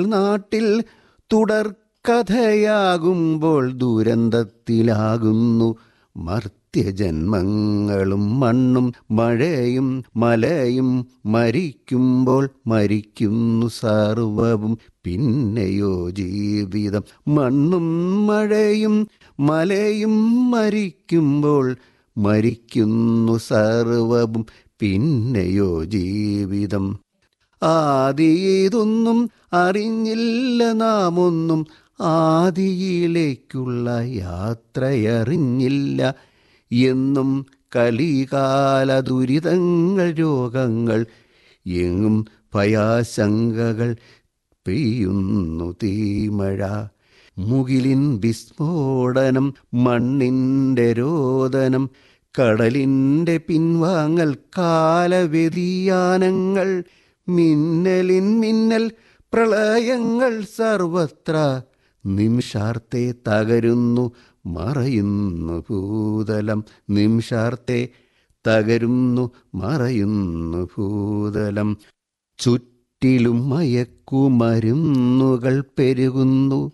നാട്ടിൽ തുടർക്കഥയാകുമ്പോൾ ദുരന്തത്തിലാകുന്നു മർത്യജന്മങ്ങളും മണ്ണും മഴയും മലയും മരിക്കുമ്പോൾ മരിക്കുന്നു സർവവും പിന്നെയോ ജീവിതം മണ്ണും മഴയും മലയും മരിക്കുമ്പോൾ മരിക്കുന്നു സർവവും പിന്നെയോ ജീവിതം ആദിയിതൊന്നും അറിഞ്ഞില്ല നാം ഒന്നും ആദിയിലേക്കുള്ള യാത്രയറിഞ്ഞില്ല എന്നും കലികാല ദുരിതങ്ങൾ രോഗങ്ങൾ എങ്ങും ഭയാശങ്കകൾ പെയ്യുന്നു തീമഴ മുകിലിൻ വിസ്ഫോടനം മണ്ണിൻ്റെ രോദനം കടലിൻ്റെ പിൻവാങ്ങൽ കാലവ്യതിയാനങ്ങൾ മിന്നലിൻ മിന്നൽ പ്രളയങ്ങൾ സർവത്ര നിമിഷാർത്തെ തകരുന്നു മറയുന്നു ഭൂതലം നിമിഷാർത്തെ തകരുന്നു മറയുന്നു ഭൂതലം ചുറ്റിലും മയക്കുമരുന്നുകൾ പെരുകുന്നു